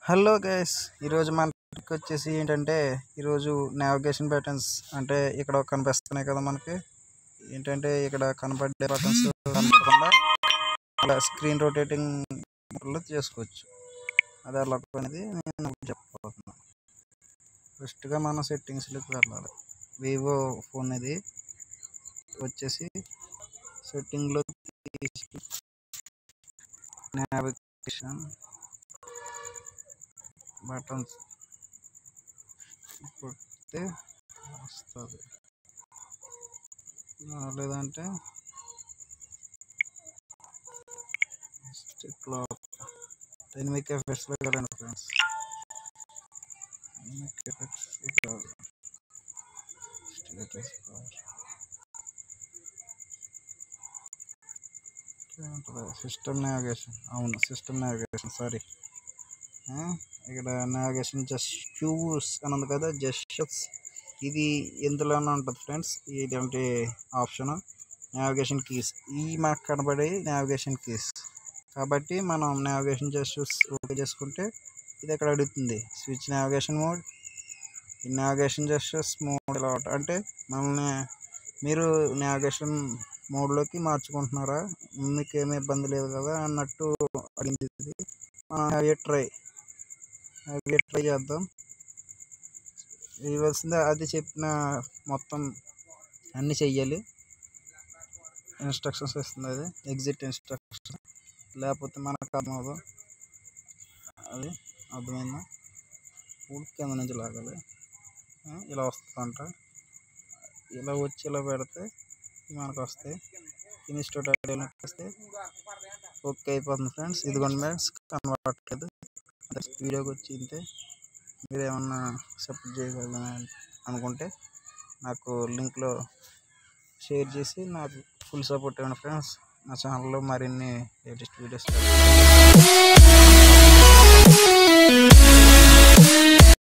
hello guys ఈరోజు మన topic వచ్చేసి ఏంటంటే ఈరోజు నావిగేషన్ బటన్స్ అంటే ఇక్కడ కనిపిస్తున్నాయి కదా మనకి ఏంటంటే ఇక్కడ కనపడే బటన్స్ కనపడకుండా ఇలా స్క్రీన్ రొటేటింగ్ లో చేసుకోవచ్చు అది ఎలా అనేది నేను చెప్పబోతున్నాను ఫస్ట్గా మనం సెట్టింగ్స్లోకి వెళ్ళాలి వివో ఫోన్ ఇది వచ్చేసి సెట్టింగ్లో నావిగేషన్ బటన్స్ కొడితే వస్తుంది లేదంటే క్లాక్ డైనమిక్ ఎఫెక్ట్స్లో వెళ్ళండి ఫ్రెండ్స్ డైనమిక్ ఎఫెక్ట్స్ కాదు స్టేటస్ సిస్టమ్ నావిగేషన్ అవును సిస్టమ్ నావిగేషన్ సారీ ఇక్కడ నావిగేషన్ జస్ట్యూస్ అని ఉంది కదా జస్ట్యూస్ ఇది ఎందులోనే ఉంటుంది ఫ్రెండ్స్ ఇదంటే ఆప్షన్ నావిగేషన్ కీస్ ఈ మాకు కనబడే నావిగేషన్ కీస్ కాబట్టి మనం నావిగేషన్ జస్ట్యూస్ ఓకే చేసుకుంటే ఇది ఇక్కడ అడుగుతుంది స్విచ్ నావిగేషన్ మోడ్ ఈ నావిగేషన్ జస్ట్యూస్ మోడ్ ఇలా ఉంటుంది అంటే మనల్ని మీరు నావిగేషన్ మోడ్లోకి మార్చుకుంటున్నారా మీకు ఏమీ ఇబ్బంది లేదు కదా అన్నట్టు అడిగింది ఇది అవి ట్రై అవి ట్రై చేద్దాం ఇవ్వాల్సిందే అది చెప్పిన మొత్తం అన్నీ చెయ్యాలి ఇన్స్ట్రక్షన్స్ ఇస్తుంది అది ఎగ్జిట్ ఇన్స్ట్రక్షన్ లేకపోతే మనకు అర్థమవుదు అది అర్థమైందా పూర్తి కింద నుంచి లాగాలి ఇలా వస్తుందంట ఇలా వచ్చి ఇలా పెడితే మనకు వస్తాయి ఇన్స్టోట్ వస్తే ఓకే అయిపోతుంది ఫ్రెండ్స్ ఇదిగోండి ఫ్రెండ్స్ కనబడట్లేదు వీడియోకి వచ్చి ఇంతే మీరు ఏమన్నా సపోర్ట్ చేయగలరని అనుకుంటే నాకు లింక్లో షేర్ చేసి నాకు ఫుల్ సపోర్ట్ ఇవ్వండి ఫ్రెండ్స్ నా ఛానల్లో మరిన్ని లేటెస్ట్ వీడియోస్